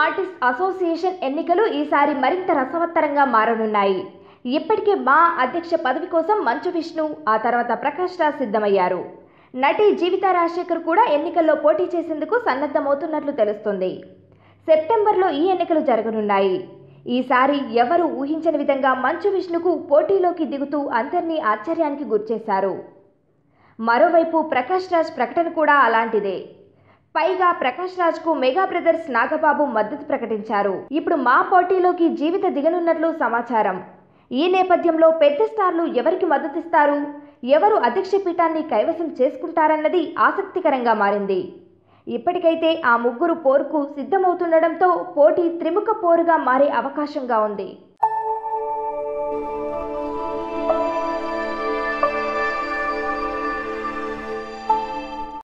artist association ఎన్నికలు ఈసారి మరింత రసవత్తరంగా మారనున్నాయి ఇప్పటికే మా అధ్యక్ష పదవి కోసం మంచు విష్ణు ఆ తర్వాత ప్రకాష్ రాజ్ సిద్ధమయ్యారు నటి జీవిత రాజశేఖర్ కూడా ఎన్నికల్లో పోటీ చేసేందుకు సన్నద్ధమవుతున్నట్లు తెలుస్తుంది సెప్టెంబర్లో ఈ ఎన్నికలు జరగనున్నాయి ఈసారి ఎవరు ఊహించని విధంగా మంచు విష్ణుకు పోటీలోకి దిగుతూ అందరినీ ఆశ్చర్యానికి గుర్చేశారు మరోవైపు ప్రకాష్ రాజ్ ప్రకటన కూడా అలాంటిదే పైగా ప్రకాష్ రాజ్ కు మెగా బ్రదర్స్ నాగబాబు మద్దతు ప్రకటించారు ఇప్పుడు మా పోటీలోకి జీవిత దిగనున్నట్లు సమాచారం ఈ నేపథ్యంలో పెద్ద స్టార్లు ఎవరికి మద్దతిస్తారు ఎవరు అధ్యక్ష పీఠాన్ని కైవసం చేసుకుంటారన్నది ఆసక్తికరంగా మారింది ఇప్పటికైతే ఆ ముగ్గురు పోరుకు సిద్ధమవుతుండడంతో పోటీ త్రిముఖ పోరుగా మారే అవకాశంగా ఉంది